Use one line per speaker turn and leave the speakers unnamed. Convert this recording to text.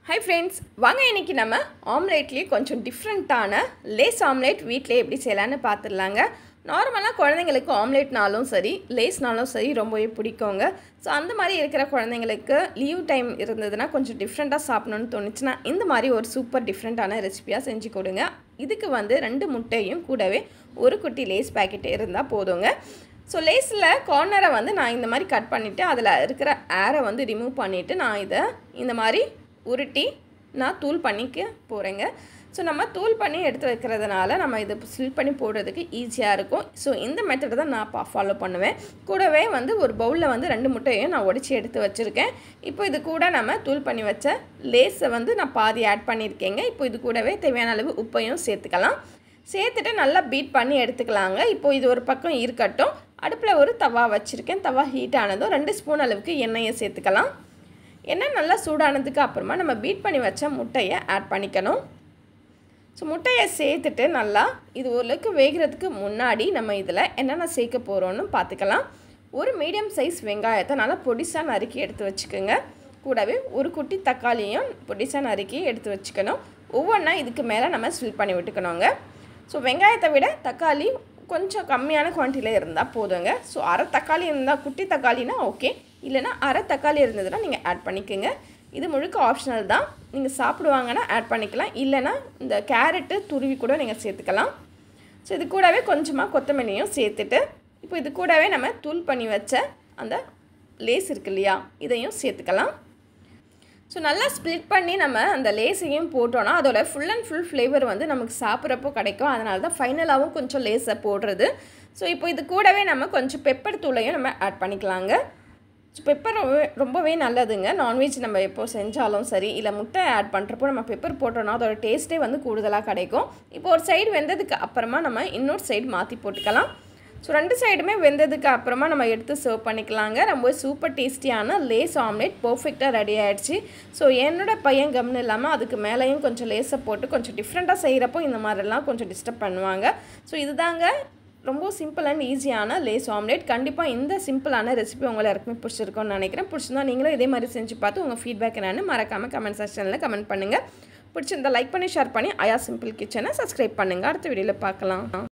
hi friends வாங்க இன்னைக்கு நம்ம ஆம்லேட்லேயே கொஞ்சம் டிஃப்ரெண்ட்டான லேஸ் ஆம்லேட் வீட்டிலே எப்படி செய்யலான்னு பார்த்துடலாங்க நார்மலாக குழந்தைங்களுக்கு ஆம்லேட்னாலும் சரி லேஸ்னாலும் சரி ரொம்பவே பிடிக்குங்க ஸோ அந்த மாதிரி இருக்கிற குழந்தைங்களுக்கு லீவ் டைம் இருந்ததுன்னா கொஞ்சம் டிஃப்ரெண்ட்டாக சாப்பிடணும்னு தோணுச்சுன்னா இந்த மாதிரி ஒரு சூப்பர் டிஃப்ரெண்ட்டான ரெசிபியாக செஞ்சு கொடுங்க இதுக்கு வந்து ரெண்டு முட்டையும் கூடவே ஒரு குட்டி லேஸ் பேக்கெட் இருந்தால் போதுங்க ஸோ லேஸில் கார்னரை வந்து நான் இந்த மாதிரி கட் பண்ணிவிட்டு அதில் இருக்கிற ஏரை வந்து ரிமூவ் பண்ணிவிட்டு நான் இதை இந்த மாதிரி உருட்டி நான் தூள் பண்ணிக்க போகிறேங்க ஸோ நம்ம தூள் பண்ணி எடுத்து வைக்கிறதுனால நம்ம இதை ஸ்லிட் பண்ணி போடுறதுக்கு ஈஸியாக இருக்கும் ஸோ இந்த மெத்தடை தான் நான் ஃபாலோ பண்ணுவேன் கூடவே வந்து ஒரு பவுலில் வந்து ரெண்டு முட்டையும் நான் உடச்சி எடுத்து வச்சுருக்கேன் இப்போ இது கூட நம்ம தூள் பண்ணி வச்ச லேஸை வந்து நான் பாதி ஆட் பண்ணியிருக்கேங்க இப்போ இது கூடவே தேவையான அளவு உப்பையும் சேர்த்துக்கலாம் சேர்த்துட்டு நல்லா பீட் பண்ணி எடுத்துக்கலாங்க இப்போ இது ஒரு பக்கம் இருக்கட்டும் அடுப்பில் ஒரு தவா வச்சுருக்கேன் தவா ஹீட் ஆனதும் ரெண்டு ஸ்பூன் அளவுக்கு எண்ணெயை சேர்த்துக்கலாம் எண்ணெய் நல்லா சூடானதுக்கு அப்புறமா நம்ம பீட் பண்ணி வச்ச முட்டையை ஆட் பண்ணிக்கணும் ஸோ முட்டையை சேர்த்துட்டு நல்லா இது ஓரளவுக்கு வேகிறதுக்கு முன்னாடி நம்ம இதில் என்னென்ன சேர்க்க போகிறோன்னு பார்த்துக்கலாம் ஒரு மீடியம் சைஸ் வெங்காயத்தை நல்லா பொடிசாக நறுக்கி எடுத்து வச்சுக்கோங்க கூடவே ஒரு குட்டி தக்காளியும் பொடிசாக நறுக்கி எடுத்து வச்சுக்கணும் ஒவ்வொன்றா இதுக்கு மேலே நம்ம ஸ்வில் பண்ணி விட்டுக்கணுங்க ஸோ வெங்காயத்தை விட தக்காளி கொஞ்சம் கம்மியான குவான்டிட்டியில் இருந்தால் போதுங்க ஸோ அரை தக்காளி இருந்தால் குட்டி தக்காளினா ஓகே இல்லைனா அரை தக்காளி இருந்ததுன்னா நீங்கள் ஆட் பண்ணிக்கோங்க இது முழுக்க ஆப்ஷனல் தான் நீங்கள் சாப்பிடுவாங்கன்னா ஆட் பண்ணிக்கலாம் இல்லைனா இந்த கேரட்டு துருவி கூட நீங்கள் சேர்த்துக்கலாம் ஸோ இது கூடவே கொஞ்சமாக கொத்தமல்லியும் சேர்த்துட்டு இப்போ இது கூடவே நம்ம தூள் பண்ணி வச்ச அந்த லேஸ் இருக்கு இல்லையா இதையும் சேர்த்துக்கலாம் ஸோ நல்லா ஸ்ப்ளிட் பண்ணி நம்ம அந்த லேஸையும் போட்டோன்னா அதோட ஃபுல் அண்ட் ஃபுல் ஃப்ளேவர் வந்து நமக்கு சாப்பிட்றப்போ கிடைக்கும் அதனால தான் ஃபைனலாகவும் கொஞ்சம் லேஸை போடுறது ஸோ இப்போ இது கூடவே நம்ம கொஞ்சம் பெப்பர் தூளையும் நம்ம ஆட் பண்ணிக்கலாங்க ஸோ பெப்பர் ரொம்பவே ரொம்பவே நல்லதுங்க நான்வெஜ் நம்ம எப்போ செஞ்சாலும் சரி இல்லை முட்டை ஆட் பண்ணுறப்போ நம்ம பெப்பர் போட்டோன்னா அதோட டேஸ்ட்டே வந்து கூடுதலாக கிடைக்கும் இப்போ ஒரு சைடு வெந்ததுக்கு அப்புறமா நம்ம இன்னொரு சைடு மாற்றி போட்டுக்கலாம் ஸோ ரெண்டு சைடுமே வெந்ததுக்கு அப்புறமா நம்ம எடுத்து சர்வ் பண்ணிக்கலாங்க ரொம்ப சூப்பர் டேஸ்டியான லேஸ் ஆம்லேட் பர்ஃபெக்டாக ரெடி ஆகிடுச்சு ஸோ என்னோட பையன் கம்னு இல்லாமல் அதுக்கு மேலேயும் கொஞ்சம் லேஸை போட்டு கொஞ்சம் டிஃப்ரெண்ட்டாக செய்கிறப்போ இந்த மாதிரிலாம் கொஞ்சம் டிஸ்டர்ப் பண்ணுவாங்க ஸோ இதுதாங்க ரொம்ப சிம்பிள் அண்ட் ஈஸியான லேஸ் ஆம்லேட் கண்டிப்பாக இந்த சிம்பிளான ரெசிபி உங்களை எல்லாருக்குமே பிடிச்சிருக்கும்னு நினைக்கிறேன் பிடிச்சிருந்தா நீங்களும் இதே மாதிரி செஞ்சு பார்த்து உங்கள் ஃபீட்பேக் என்னென்னு மறக்காமல் கமெண்ட் செக்ஷனில் கமெண்ட் பண்ணுங்கள் பிடிச்சிருந்தா லைக் பண்ணி ஷேர் பண்ணி அயா சிம்பிள் கிச்சனை சப்ஸ்கிரைப் பண்ணுங்கள் அடுத்த வீடியோவில் பார்க்கலாம்